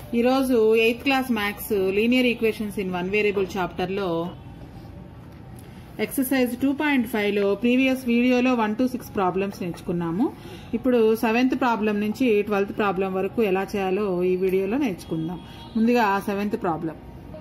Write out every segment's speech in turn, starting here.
ఈరోజు eighth class maths linear equations in one variable chapter లో exercise two point five లో previous వీడియోలో one to six problems నేర్చుకున్నాము ఇప్పుడు సెవెంత్ ప్రాబ్లం నుంచి ట్వెల్త్ ప్రాబ్లం వరకు ఎలా చేయాలో ఈ వీడియోలో నేర్చుకుందాం ముందుగా seventh problem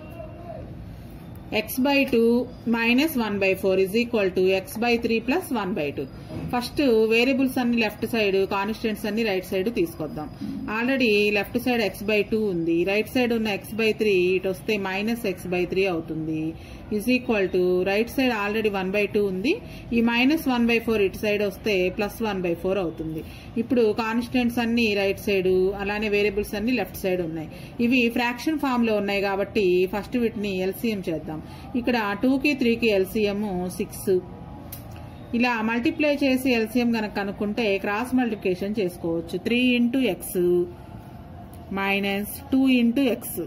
x by two minus one by four is equal to x by three plus one by two first variables అన్ని లెఫ్ట్ సైడ్ కాన్స్టెంట్స్ అన్ని రైట్ సైడ్ తీసుకొద్దాం already left side x by two ఉంది right side ఉన్న x by three ఇటు వస్తే minus x by three అవుతుంది is equal to right side already one by two ఉంది ఈ మైనస్ వన్ బై ఫోర్ ఇటు సైడ్ వస్తే ప్లస్ వన్ బై ఫోర్ అవుతుంది ఇప్పుడు కాన్స్టెంట్స్ అన్ని రైట్ సైడ్ అలానే వేరియబుల్స్ అన్ని లెఫ్ట్ సైడ్ ఉన్నాయి ఇవి ఫ్రాక్షన్ ఫామ్ లో ఉన్నాయి కాబట్టి ఫస్ట్ వీటిని ఎల్సీఎం చేద్దాం ఇక్కడ టూ కి త్రీ కి ఎల్సీఎం సిక్స్ ఇలా మల్టిప్లై చేసి ఎల్సీఎం కనుక కనుక్కుంటే క్రాస్ మల్టిప్లికేషన్ చేసుకోవచ్చు three into x minus two into x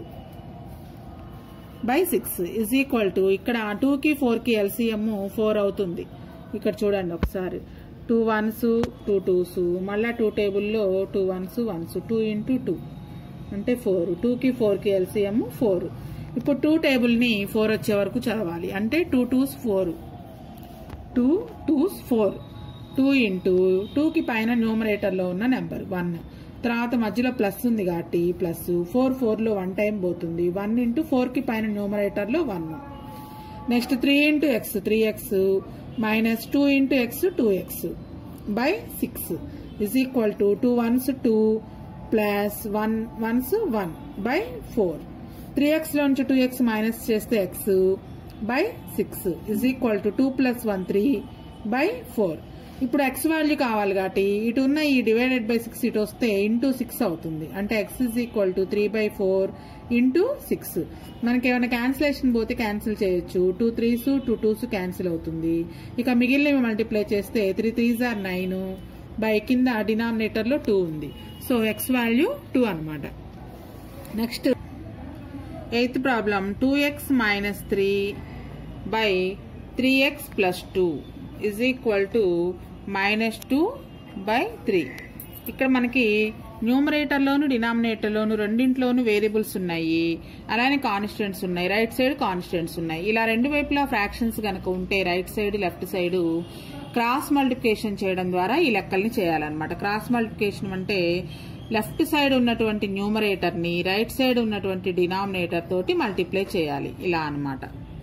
by six is equal to ఇక్కడ టూ కి ఫోర్ కి ఎల్సీఎం ఫోర్ అవుతుంది ఇక్కడ చూడండి ఒకసారి టూ వన్స్ టూ టూస్ మళ్ళా టూ టేబుల్లో two ones ones two into two అంటే ఫోర్ టూకి ఫోర్కి ఎల్సీఎం ఫోర్ ఇప్పుడు టూ టేబుల్ని ఫోర్ వచ్చే వరకు చదవాలి అంటే two twos four two twos four two into టూకి పైన న్యూమరేటర్లో ఉన్న నెంబర్ వన్ తర్వాత మధ్యలో ప్లస్ ఉంది కాబట్టి ప్లస్ ఫోర్ ఫోర్లో వన్ టైం పోతుంది వన్ ఇంటూ ఫోర్కి పైన న్యూమరేటర్లో one next three into x three x minus two into x two x by six is equal to two ones two plus one ones one by four three x లోంచి two x minus చేస్తే x by six is equal to two plus one three by four ఇప్పుడు x value కావాలి కాబట్టి ఇటు ఉన్న ఈ divided by six ఇటు వస్తే ఇంటూ సిక్స్ అవుతుంది అంటే x is equal to three by four into six మనకి ఏమైనా క్యాన్సిలేషన్ పోతే క్యాన్సిల్ చేయొచ్చు two threes two twos cancel అవుతుంది ఇక మిగిలినవి మల్టిప్లై చేస్తే three threes or nine by కింద డినామినేటర్ లో టూ ఉంది సో ఎక్స్ వాల్యూ టూ అనమాట next eighth problem two x minus three by three x plus two is equal to minus two by three ఇక్కడ మనకి న్యూమరేటర్లోను డినామినేటర్లోను రెండింటిలోను variables ఉన్నాయి అలానే constants ఉన్నాయి right side constants ఉన్నాయి ఇలా రెండు వైపులా ఫ్రాక్షన్స్ కనుక ఉంటే right side left side cross multiplication చేయడం ద్వారా ఈ లెక్కల్ని చేయాలన్నమాట క్రాస్ మల్టిప్లికేషన్ అంటే లెఫ్ట్ సైడ్ ఉన్నటువంటి న్యూమరేటర్ ని రైట్ సైడ్ ఉన్నటువంటి డినామినేటర్ తోటి మల్టిప్లై చేయాలి ఇలా అన్నమాట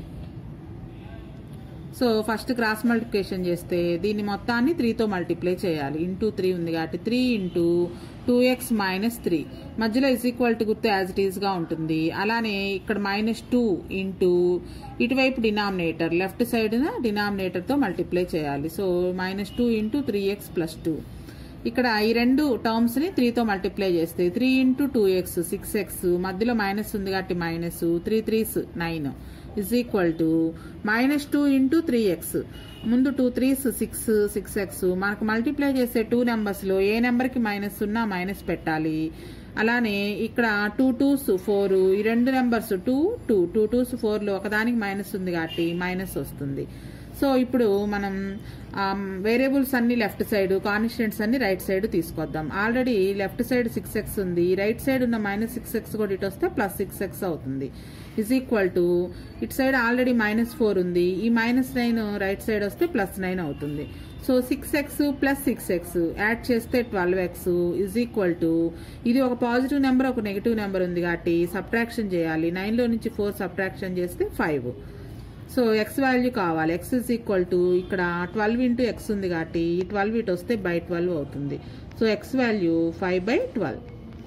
సో ఫస్ట్ క్రాస్ మల్టిప్లికేషన్ చేస్తే దీన్ని మొత్తాన్ని త్రీతో మల్టిప్లై చేయాలి ఇంటూ త్రీ ఉంది కాబట్టి three into two x minus three మధ్యలో ఇస్ ఈక్వల్ టు గుర్తు యాజ్ ఇట్ ఈస్ గా ఉంటుంది అలానే ఇక్కడ మైనస్ టూ ఇంటూ ఇటువైపు డినామినేటర్ లెఫ్ట్ సైడ్ డినామినేటర్ తో మల్టిప్లై చేయాలి so minus two into three x plus two ఇక్కడ ఈ రెండు టర్మ్స్ ని త్రీతో మల్టిప్లై చేస్తే three into two x six x మధ్యలో మైనస్ ఉంది కాబట్టి minus three threes nine is equal to minus two into three x ముందు two threes six six x మనకు మల్టిప్లై చేసే టూ నెంబర్స్ లో ఏ నెంబర్ కి మైనస్ ఉన్నా మైనస్ పెట్టాలి అలానే ఇక్కడ టూ టూస్ ఫోర్ ఈ రెండు numbers two two two twos four లో ఒకదానికి మైనస్ ఉంది కాబట్టి మైనస్ వస్తుంది సో ఇప్పుడు మనం వేరియబుల్స్ అన్ని లెఫ్ట్ సైడ్ కాన్స్టెంట్స్ అన్ని రైట్ సైడ్ తీసుకొద్దాం already left side six x ఉంది రైట్ సైడ్ ఉన్న మైనస్ సిక్స్ ఎక్స్ కూడా ఇటు వస్తే ప్లస్ సిక్స్ ఎక్స్ అవుతుంది ఇజ్ ఈక్వల్ టు ఇటు సైడ్ ఆల్రెడీ మైనస్ ఫోర్ ఉంది ఈ మైనస్ నైన్ రైట్ సైడ్ వస్తే ప్లస్ నైన్ అవుతుంది so six x plus six x add చేస్తే twelve x is equal to ఇది ఒక పాజిటివ్ నెంబర్ ఒక నెగిటివ్ నెంబర్ ఉంది కాబట్టి సబ్ట్రాక్షన్ చేయాలి నైన్ లో నుంచి ఫోర్ సబ్ట్రాక్షన్ చేస్తే ఫైవ్ సో ఎక్స్ వాల్యూ కావాలి ఎక్స్ ఇస్ ఈక్వల్ టు ఇక్కడ ట్వెల్వ్ ఇంటూ ఎక్స్ ఉంది కాబట్టి ఈ ట్వెల్వ్ ఇటు వస్తే బై ట్వెల్వ్ అవుతుంది so x value five by twelve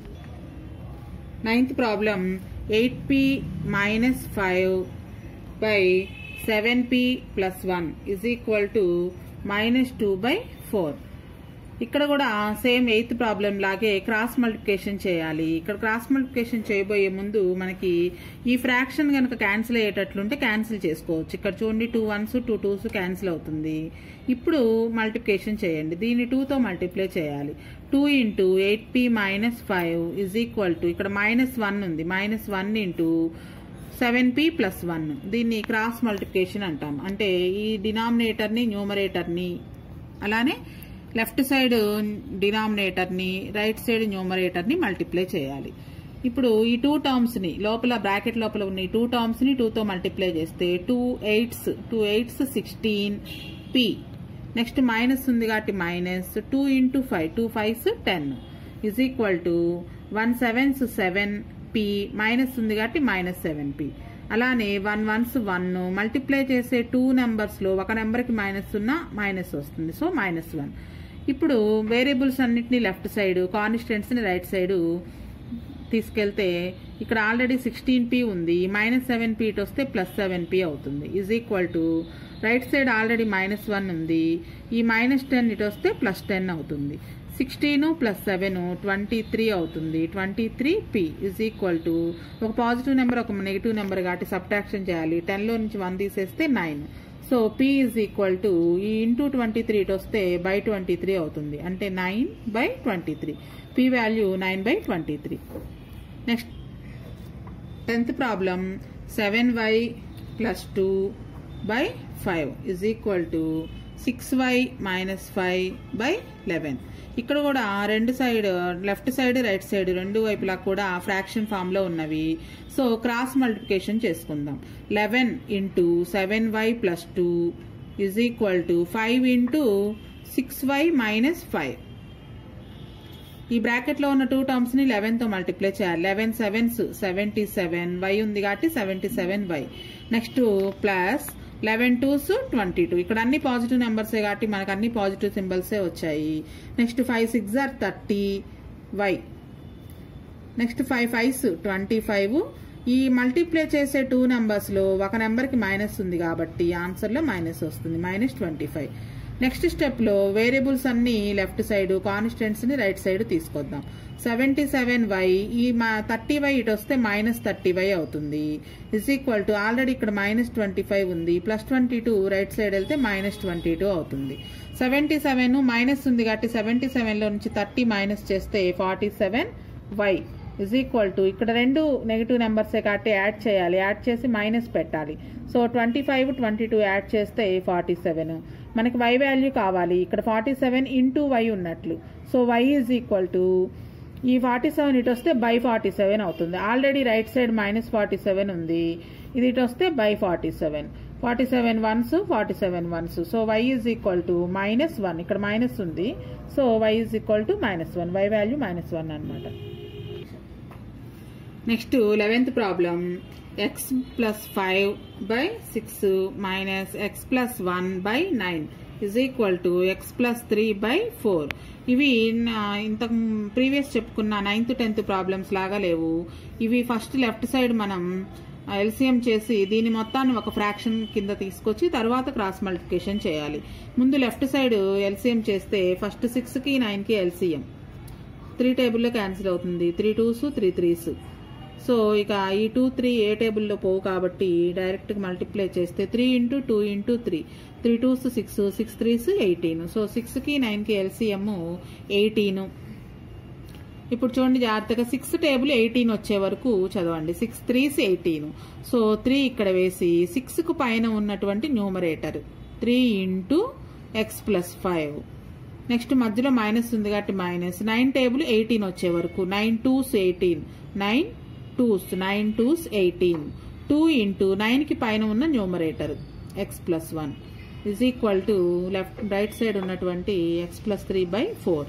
ninth problem eight p minus five by seven p plus one is equal to minus two by four ఇక్కడ కూడా same eighth problem లాగే cross multiplication చేయాలి ఇక్కడ cross multiplication చేయబోయే ముందు మనకి ఈ fraction కనుక క్యాన్సిల్ అయ్యేటట్లుంటే క్యాన్సిల్ చేసుకోవచ్చు ఇక్కడ చూడండి two ones two twos cancel అవుతుంది ఇప్పుడు మల్టిప్లికేషన్ చేయండి దీన్ని టూతో మల్టిప్లై చేయాలి two into eight p minus five is equal to ఇక్కడ మైనస్ వన్ ఉంది minus one into seven p plus one దీన్ని క్రాస్ మల్టిప్లికేషన్ అంటాం అంటే ఈ డినామినేటర్ని న్యూమరేటర్ని అలానే లెఫ్ట్ సైడ్ డినామినేటర్ని రైట్ సైడ్ న్యూమరేటర్ని మల్టిప్లై చేయాలి ఇప్పుడు ఈ టూ టర్మ్స్ ని లోపల బ్రాకెట్ లోపల ఉన్న ఈ టూ టర్మ్స్ ని టూ తో మల్టిప్లై చేస్తే two eights two eights sixteen p next minus ఉంది కాబట్టి minus two into five two fives ten is equal to one sevens seven p minus ఉంది కాబట్టి మైనస్ సెవెన్ పి అలానే వన్ వన్స్ వన్ మల్టిప్లై చేసే two numbers లో ఒక number కి minus ఉన్న మైనస్ వస్తుంది సో మైనస్ వన్ ఇప్పుడు వేరియబుల్స్ అన్నిటిని లెఫ్ట్ సైడ్ కాన్స్టెంట్స్ ని రైట్ సైడ్ తీసుకెళ్తే ఇక్కడ ఆల్రెడీ సిక్స్టీన్ పీ ఉంది మైనస్ సెవెన్ పీ ఇటు వస్తే ప్లస్ సెవెన్ పీ అవుతుంది is equal to right side already minus one ఉంది ఈ మైనస్ టెన్ ఇటు వస్తే ప్లస్ టెన్ అవుతుంది sixteen plus seven twenty three అవుతుంది twenty three p is equal to ఒక పాజిటివ్ నెంబర్ ఒక నెగిటివ్ నెంబర్ కాబట్టి సబ్ట్రాక్షన్ చేయాలి టెన్లో నుంచి వన్ తీసేస్తే nine so p is equal to ఈ ఇంటూ ట్వంటీ త్రీ ఇటు వస్తే బై ట్వంటీ త్రీ అవుతుంది అంటే nine by twenty three p value nine by twenty three next tenth problem seven y plus two by five is equal to six y minus five by eleven ఇక్కడ కూడా రెండు side left side right side రెండు వైపులా కూడా fraction form లో ఉన్నవి so cross multiplication చేసుకుందాం eleven into seven y plus two is equal to five into six y minus five ఈ బ్రాకెట్ లో ఉన్న టూ టర్మ్స్ ని లెవెన్ తో మల్టిప్లై చేయాలి eleven sevens seventy seven y ఉంది కాబట్టి seventy seven y next plus eleven twos twenty two ఇక్కడ అన్ని పాజిటివ్ నెంబర్స్ కాబట్టి మనకు అన్ని పాజిటివ్ సింబల్సే వచ్చాయి next five six are thirty y next five fives twenty five ఈ మల్టిప్లై చేసే టూ నెంబర్స్ లో ఒక నెంబర్ కి మైనస్ ఉంది కాబట్టి ఆన్సర్ లో మైనస్ వస్తుంది minus twenty five next step లో వేరియబుల్స్ అన్ని లెఫ్ట్ సైడ్ కాన్స్టెంట్స్ ని రైట్ సైడ్ తీసుకొద్దాం సెవెంటీ సెవెన్ వై ఈ థర్టీ వై ఇటు వస్తే మైనస్ థర్టీ వై అవుతుంది ఇస్ ఈక్వల్ టు ఆల్రెడీ ఇక్కడ మైనస్ ట్వంటీ ఫైవ్ ఉంది plus twenty two right side వెళ్తే మైనస్ ట్వంటీ టూ అవుతుంది సెవెంటీ సెవెన్ మైనస్ ఉంది కాబట్టి సెవెంటీ సెవెన్ లో నుంచి థర్టీ మైనస్ చేస్తే forty seven y is equal to ఇక్కడ రెండు నెగిటివ్ నెంబర్సే కాబట్టి యాడ్ చేయాలి యాడ్ చేసి మైనస్ పెట్టాలి so twenty five twenty two add చేస్తే ఫార్టీ సెవెన్ మనకి వై వాల్యూ కావాలి ఇక్కడ ఫార్టీ సెవెన్ ఇంటూ వై ఉన్నట్లు so y is equal to ఈ ఫార్టీ సెవెన్ ఇటు వస్తే బై ఫార్టీ సెవెన్ అవుతుంది already right side minus forty seven ఉంది ఇది ఇటు వస్తే by forty seven forty seven ones forty seven ones so y is equal to minus one ఇక్కడ minus ఉంది so y is equal to minus one y value minus one అనమాట next eleventh problem x plus five by six minus x plus one by nine is equal to x plus three by four ఇవి ఇంతకు previous చెప్పుకున్న ninth tenth problems లాగా లేవు ఇవి first left side మనం LCM చేసి దీని మొత్తాన్ని ఒక ఫ్రాక్షన్ కింద తీసుకొచ్చి తర్వాత క్రాస్ మల్టిప్లికేషన్ చేయాలి ముందు లెఫ్ట్ సైడ్ ఎల్సిఎం చేస్తే ఫస్ట్ సిక్స్ కి నైన్ కి ఎల్సిఎం త్రీ టేబుల్లో క్యాన్సిల్ అవుతుంది three twos three threes so ఇక ఈ టూ త్రీ ఏ టేబుల్లో పోవు కాబట్టి డైరెక్ట్ మల్టిప్లై చేస్తే three into two into three three twos six six threes eighteen so సిక్స్కి నైన్కి ఎల్సిఎం ఎయిటీన్ ఇప్పుడు చూడండి జాగ్రత్తగా సిక్స్ టేబుల్ ఎయిటీన్ వచ్చే వరకు చదవండి six threes eighteen so three ఇక్కడ వేసి సిక్స్ కు పైన ఉన్నటువంటి numerator three into x plus five next మధ్యలో మైనస్ ఉంది కాబట్టి మైనస్ నైన్ టేబుల్ ఎయిటీన్ వచ్చే వరకు nine twos eighteen nine twos nine twos eighteen two into nine కి పైన ఉన్న numerator x plus one is equal to left right side ఉన్నటువంటి x plus three by four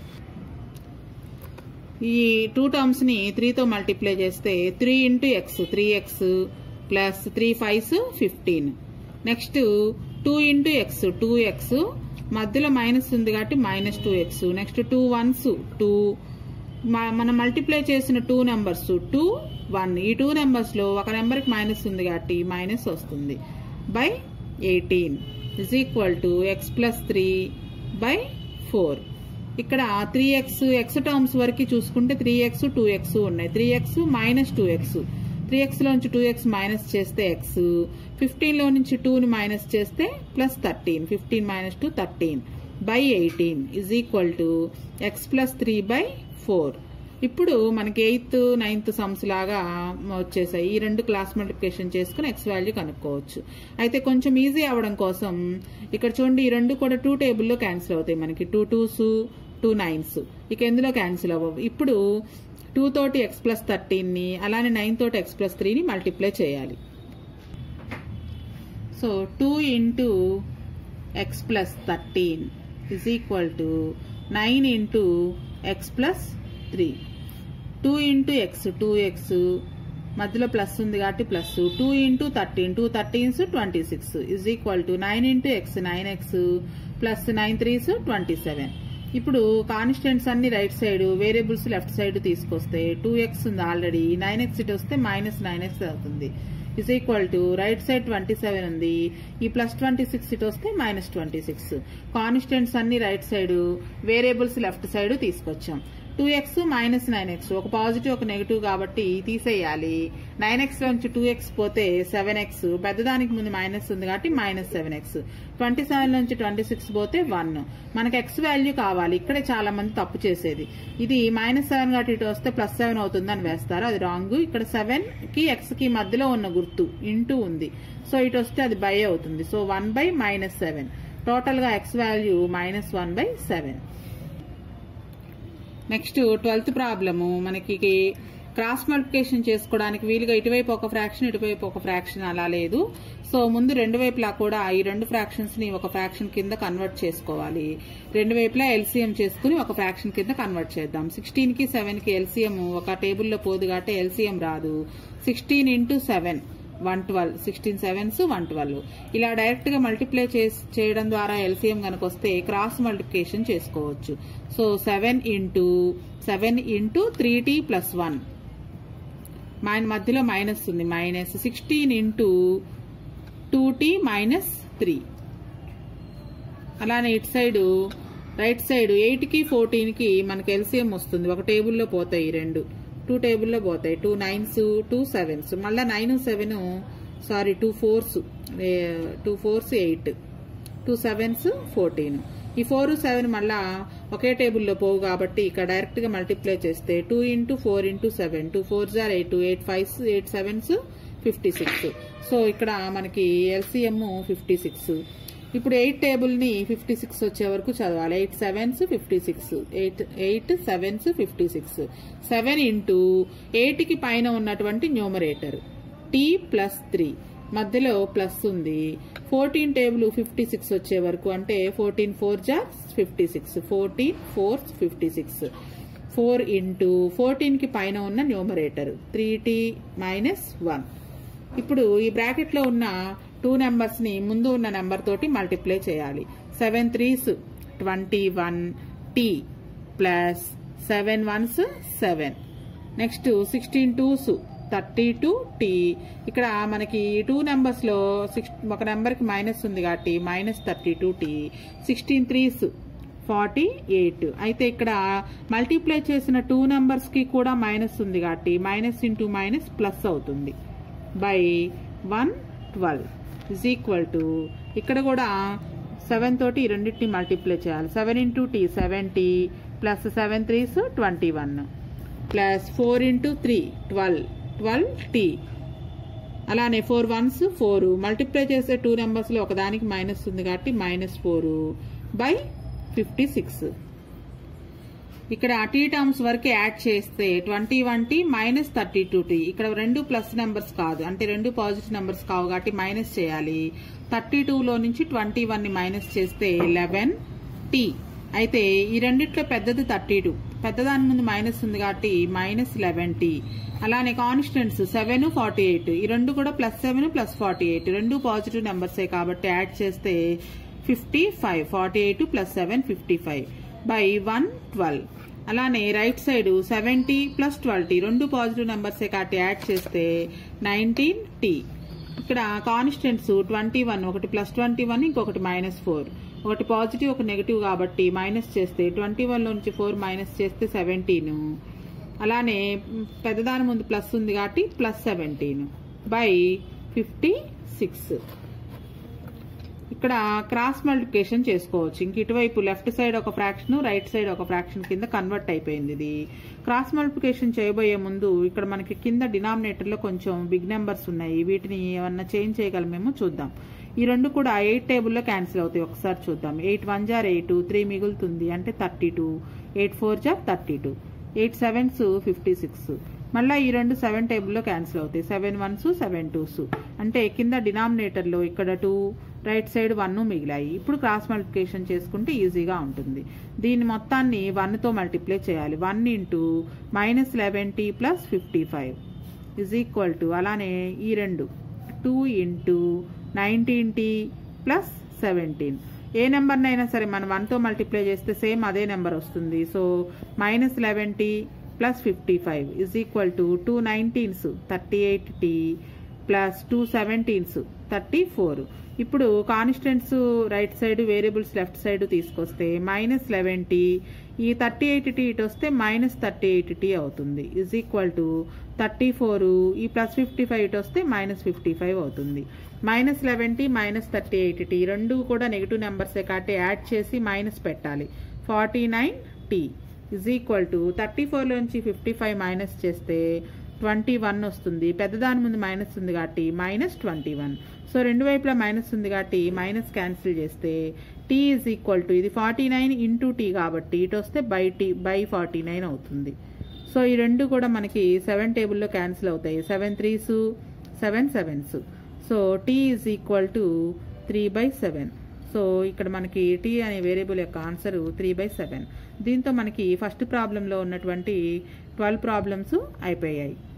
ఈ two terms ని త్రీతో multiply చేస్తే three into x three x plus three fives fifteen next two into x two x మధ్యలో minus ఉంది కాబట్టి minus two x next two ones two మనం multiply చేసిన two numbers two one ఈ two numbers లో ఒక number కి minus ఉంది కాబట్టి మైనస్ వస్తుంది by eighteen is equal to x plus three by four ఇక్కడ త్రీ ఎక్స్ ఎక్స్ టర్మ్స్ వరకు చూసుకుంటే త్రీ ఎక్స్ టూ ఎక్స్ ఉన్నాయి three x minus two X three x లో నుంచి టూ ఎక్స్ మైనస్ చేస్తే ఎక్స్ ఫిఫ్టీన్ లో నుంచి టూని మైనస్ చేస్తే plus thirteen fifteen minus two thirteen by eighteen is equal to x plus three by four ఇప్పుడు మనకి ఎయిత్ నైన్త్ సమ్స్ లాగా వచ్చేసాయి ఈ రెండు క్లాస్ మల్టిప్లికేషన్ చేసుకుని ఎక్స్ వాల్యూ కనుక్కోవచ్చు అయితే కొంచెం ఈజీ అవ్వడం కోసం ఇక్కడ చూడండి ఈ రెండు కూడా టూ టేబుల్లో క్యాన్సిల్ అవుతాయి మనకి టూ టూస్ టూ నైన్స్ ఇక ఎందులో క్యాన్సిల్ అవ్వవు ఇప్పుడు టూ తోటి ఎక్స్ ప్లస్ థర్టీన్ని అలానే నైన్ తోటి ఎక్స్ ప్లస్ త్రీని మల్టిప్లై చేయాలి so two into x plus thirteen is equal to nine into x plus three two into x two x మధ్యలో ప్లస్ ఉంది కాబట్టి plus two into thirteen two thirteens twenty six is equal to nine into x nine x plus nine threes twenty seven ఇప్పుడు constants అన్ని right side variables left side తీసుకొస్తే two x ఉంది already nine x ఇటు వస్తే minus nine x అవుతుంది is equal to right side twenty seven ఉంది ఈ plus twenty six ఇటు వస్తే మైనస్ ట్వంటీ సిక్స్ కాన్స్టెంట్స్ అన్ని right side variables left side తీసుకొచ్చాం two x minus nine x ఒక పాజిటివ్ ఒక నెగిటివ్ కాబట్టి తీసేయాలి నైన్ ఎక్స్ నుంచి టూ ఎక్స్ పోతే సెవెన్ ఎక్స్ పెద్దదానికి ముందు మైనస్ ఉంది కాబట్టి minus seven x twenty seven నుంచి ట్వంటీ సిక్స్ పోతే వన్ మనకి ఎక్స్ వాల్యూ కావాలి ఇక్కడే చాలా మంది తప్పు చేసేది ఇది మైనస్ సెవెన్ కాబట్టి ఇటు వస్తే ప్లస్ సెవెన్ అవుతుంది అని వేస్తారు అది రాంగ్ ఇక్కడ సెవెన్ కి ఎక్స్ కి మధ్యలో ఉన్న గుర్తు ఇంటూ ఉంది సో ఇటు వస్తే అది బై అవుతుంది so one by minus seven total గా x value minus one by seven next twelfth problem మనకి క్రాస్ మల్టిప్లికేషన్ చేసుకోవడానికి వీలుగా ఇటువైపు ఒక ఫ్రాక్షన్ ఇటువైపు ఒక ఫ్రాక్షన్ అలా లేదు సో ముందు రెండు వైపులా కూడా ఈ రెండు ఫ్రాక్షన్స్ ని ఒక ఫ్రాక్షన్ కింద కన్వర్ట్ చేసుకోవాలి రెండు వైపులా ఎల్సీఎం చేసుకుని ఒక ఫ్రాక్షన్ కింద కన్వర్ట్ చేద్దాం సిక్స్టీన్ కి సెవెన్ కి ఎల్సీఎం ఒక టేబుల్లో పోదు కాబట్టి ఎల్సీఎం రాదు sixteen into seven one twelve sixteen sevens one twelve ఇలా డైరెక్ట్ గా మల్టిప్లై చేయడం ద్వారా ఎల్సీఎం కనుక వస్తే క్రాస్ మల్టిప్లికేషన్ చేసుకోవచ్చు so seven into seven into three t plus one మైన మధ్యలో మైనస్ ఉంది minus sixteen into two t minus three అలానే ఇటు సైడు రైట్ సైడ్ ఎయిట్ కి ఫోర్టీన్ కి మనకి ఎల్సీఎం వస్తుంది ఒక టేబుల్లో పోతాయి ఈ రెండు టూ టేబుల్లో పోతాయి టూ నైన్స్ టూ సెవెన్స్ మళ్ళీ nine seven sorry two fours two fours eight two sevens fourteen ఈ ఫోర్ సెవెన్ మళ్ళా ఒకే టేబుల్లో పోవు కాబట్టి ఇక్కడ డైరెక్ట్ గా మల్టిప్లై చేస్తే two into four into seven two four జార్ eight eight five eight sevens fifty six so ఇక్కడ మనకి ఎల్సీఎం ఫిఫ్టీ సిక్స్ ఇప్పుడు ఎయిట్ టేబుల్ ని ఫిఫ్టీ సిక్స్ వచ్చే వరకు చదవాలి eight sevens fifty six eight eight sevens fifty six seven into eight కి పైన ఉన్నటువంటి న్యూమరేటర్ టీ ప్లస్ త్రీ మధ్యలో ప్లస్ ఉంది ఫోర్టీన్ టేబుల్ ఫిఫ్టీ సిక్స్ వచ్చే వరకు అంటే ఫోర్టీన్ ఫోర్ జా fifty six fourteen four fifty six four into fourteen కి పైన ఉన్న numerator three t minus one ఇప్పుడు ఈ బ్రాకెట్ లో ఉన్న టూ నెంబర్స్ ని ముందు ఉన్న నెంబర్ తోటి మల్టిప్లై చేయాలి seven threes twenty one t plus seven ones seven next sixteen twos thirty two t ఇక్కడ మనకి టూ నెంబర్స్ లో సిక్స్ ఒక నెంబర్ కి మైనస్ ఉంది కాబట్టి minus thirty two t sixteen threes forty eight అయితే ఇక్కడ మల్టిప్లై చేసిన టూ నెంబర్స్ కి కూడా మైనస్ ఉంది కాబట్టి మైనస్ ఇంటూ మైనస్ ప్లస్ అవుతుంది by one twelve is equal to ఇక్కడ కూడా సెవెన్ తోటి ఈ రెండింటిని మల్టిప్లై చేయాలి seven into t seventy plus seven threes twenty one plus four into three twelve twelve t అలానే ఫోర్ వన్స్ ఫోర్ మల్టిప్లై చేసే two నెంబర్స్లో ఒకదానికి మైనస్ ఉంది కాబట్టి minus four by fifty six ఇక్కడ టీ టర్మ్స్ వరకు యాడ్ చేస్తే twenty one t minus thirty two t ఇక్కడ రెండు ప్లస్ నెంబర్స్ కాదు అంటే రెండు పాజిటివ్ నెంబర్స్ కావు కాబట్టి మైనస్ చేయాలి థర్టీ టూలో నుంచి ట్వంటీ వన్ ని మైనస్ చేస్తే లెవెన్ టీ అయితే ఈ రెండిట్లో పెద్దది థర్టీ టూ పెద్దదాని ముందు మైనస్ ఉంది కాబట్టి మైనస్ లెవెన్ టీ అలానే కాన్స్టెంట్స్ సెవెన్ ఫార్టీ ఎయిట్ ఈ రెండు కూడా plus seven plus forty eight రెండు పాజిటివ్ నెంబర్సే కాబట్టి యాడ్ చేస్తే fifty five forty eight plus seven fifty five by one twelve అలానే right side seventy plus twelve t రెండు పాజిటివ్ నెంబర్సే కాబట్టి యాడ్ చేస్తే నైన్టీన్ టీ ఇక్కడ కాన్స్టెంట్స్ ట్వంటీ వన్ ఒకటి ప్లస్ ట్వంటీ వన్ ఇంకొకటి మైనస్ ఫోర్ ఒకటి పాజిటివ్ ఒక నెగిటివ్ కాబట్టి మైనస్ చేస్తే ట్వంటీ వన్ నుంచి ఫోర్ మైనస్ చేస్తే సెవెంటీన్ అలానే పెద్దదాని ముందు ప్లస్ ఉంది కాబట్టి plus seventeen by fifty six ఇక్కడ క్రాస్ మల్టిప్లికేషన్ చేసుకోవచ్చు ఇంక ఇటువైపు లెఫ్ట్ సైడ్ ఒక ఫ్రాక్షన్ రైట్ సైడ్ ఒక ఫ్రాక్షన్ కింద కన్వర్ట్ అయిపోయింది ఇది క్రాస్ మల్టిప్లికేషన్ చేయబోయే ముందు ఇక్కడ మనకి కింద డినామినేటర్ లో కొంచెం బిగ్ నెంబర్స్ ఉన్నాయి వీటిని ఏమన్నా చేంజ్ చేయగలమేమో చూద్దాం ఈ రెండు కూడా ఎయిట్ టేబుల్లో క్యాన్సిల్ అవుతాయి ఒకసారి చూద్దాం ఎయిట్ వన్ జార్ ఎయిట్ త్రీ మిగులుతుంది అంటే థర్టీ టూ ఎయిట్ ఫోర్ జార్ thirty two eight sevens fifty six మళ్ళీ ఈ రెండు సెవెన్ టేబుల్లో క్యాన్సిల్ అవుతాయి సెవెన్ వన్స్ సెవెన్ టూస్ అంటే కింద డినామినేటర్లో ఇక్కడ టూ రైట్ సైడ్ వన్ మిగిలాయి ఇప్పుడు క్రాస్ మల్టిప్లికేషన్ చేసుకుంటే ఈజీగా ఉంటుంది దీని మొత్తాన్ని వన్తో మల్టిప్లై చేయాలి one into minus eleven t plus fifty five is equal to అలానే ఈ రెండు two into nineteen t plus seventeen ఏ నెంబర్నైనా సరే మనం వన్తో మల్టిప్లై చేస్తే సేమ్ అదే నెంబర్ వస్తుంది so minus eleven t plus fifty five is equal to two nineteens thirty eight t plus two seventeens thirty four ఇప్పుడు constants right side variables left side తీసుకొస్తే మైనస్ లెవెన్ టీ ఈ thirty eight t ఇటు వస్తే minus thirty eight t అవుతుంది is equal to thirty four ఈ plus fifty five ఇటు వస్తే minus fifty five అవుతుంది minus eleven t minus thirty eight t రెండు కూడా నెగిటివ్ నెంబర్సే కాబట్టి యాడ్ చేసి మైనస్ పెట్టాలి forty nine t is equal to thirty ఫోర్లోంచి ఫిఫ్టీ ఫైవ్ మైనస్ చేస్తే ట్వంటీ వన్ వస్తుంది పెద్దదాని ముందు మైనస్ ఉంది కాబట్టి మైనస్ ట్వంటీ వన్ సో రెండు వైపులా మైనస్ ఉంది కాబట్టి మైనస్ క్యాన్సిల్ చేస్తే టీ ఈజ్ ఈక్వల్ టు ఇది ఫార్టీ నైన్ ఇంటూ టీ కాబట్టి ఇటు వస్తే by t by forty nine అవుతుంది సో ఈ రెండు కూడా మనకి సెవెన్ టేబుల్లో క్యాన్సిల్ అవుతాయి seven threes seven sevens so t is equal to three by seven so ఇక్కడ మనకి టీ అనే వేరియబుల్ యొక్క ఆన్సర్ త్రీ బై సెవెన్ దీంతో మనకి ఫస్ట్ ప్రాబ్లంలో ఉన్నటువంటి ట్వెల్వ్ ప్రాబ్లమ్స్ అయిపోయాయి